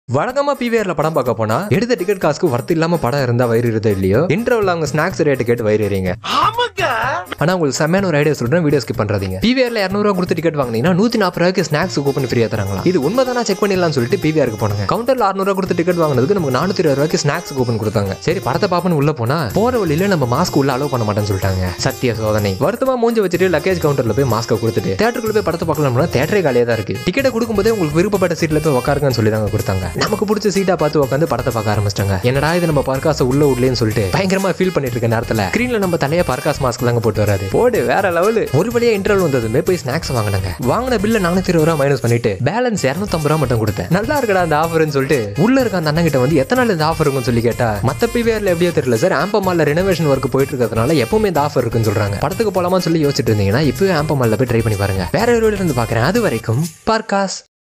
வழக்கமா பிவிஆர்ல படம் பார்க்க போனா எடுத்த டிக்கெட் காசுக்கு ஒர்த் இல்லாம படம் இருந்தா வயிறு இருதோ இல்லையோ இன்டர்வல் அவங்க ஸ்நாக்ஸ் ரேட்டு கேட்டு வயிறு எறிங்க ஆனா உங்களுக்கு செம்மையான ஒரு ஐடியா சொல்றேன் வீடியோ ஸ்கிப் பண்றாதீங்க பிவிஆர்ல இரநூறுவா கொடுத்து டிக்கெட் வாங்கினீங்கன்னா நூத்தி நாற்பது ரூபாய்க்கு ஸ்நாக்ஸ் கூப்பன் ஃப்ரீயா தராங்களா இது உண்மைதானா செக் பண்ணிடலாம்னு சொல்லிட்டு பிவிஆருக்கு போனாங்க கவுண்டர்ல அறுநூறுவா கொடுத்து டிக்கெட் வாங்கினதுக்கு நமக்கு நானூத்தி இருபது ரூபாய்க்கு ஸ்நாக்ஸ் கூப்பன் கொடுத்தாங்க சரி படத்தை பாப்பன்னு உள்ள போனா போற வழியில நம்ம மாஸ்க் உள்ள அலோவ் பண்ண மாட்டேன்னு சொல்லிட்டாங்க சத்திய சோதனை வருத்தமா மூஞ்சி வச்சுட்டு லக்கேஜ் கவுண்டர்ல போய் மாஸ்க்கை கொடுத்துட்டு தேட்டருக்குள்ள போய் படத்தை பார்க்கலாம்னா தேட்டரே காலியா தான் இருக்கு டிக்கெட்டை கொடுக்கும்போதே உங்களுக்கு விருப்பப்பட்ட சீட்ல போய் உட்காருங்கன்னு சொல்லி தாங்க கொடுத்தாங்க நமக்கு பிடிச்ச சீட்டா பார்த்து உட்காந்து படத்தை பார்க்க ஆரம்பிச்சிட்டாங்க என்னடா இது நம்ம பர்காச உள்ள விடலன்னு சொல்லிட்டு பயங்கரமா ஃபீல் பண்ணிட்டு இருக்க நேரத்துல ஸ்கிரீன்ல நம்ம தலைய பர்காஸ் மாஸ்க் தாங்க போட்டு வராது போடு வேற லெவலு ஒரு வழியா இன்டர்வல் வந்ததுமே போய் ஸ்நாக்ஸ் வாங்கினாங்க வாங்கின பில்ல நானூத்தி இருபது ரூபா மைனஸ் பண்ணிட்டு பேலன்ஸ் இரநூத்தம்பது ரூபா மட்டும் கொடுத்தேன் நல்லா இருக்கடா அந்த ஆஃபர்னு சொல்லிட்டு உள்ள இருக்க அந்த அண்ணன் கிட்ட வந்து எத்தனை நாள் இந்த ஆஃபர் இருக்குன்னு சொல்லி கேட்டா மத்த பிவிஆர்ல எப்படியோ தெரியல சார் ஆம்பமால்ல ரெனோவேஷன் ஒர்க் போயிட்டு இருக்கிறதுனால எப்பவுமே இந்த ஆஃபர் இருக்குன்னு சொல்றாங்க படத்துக்கு போலாமான்னு சொல்லி யோசிச்சுட்டு இருந்தீங்கன்னா இப்போ ஆம்பமால்ல போய் ட்ரை பண்ணி பாருங்க வேற ஒரு இருந்து பாக்குறேன் அது வரைக்கும் பர்காஸ்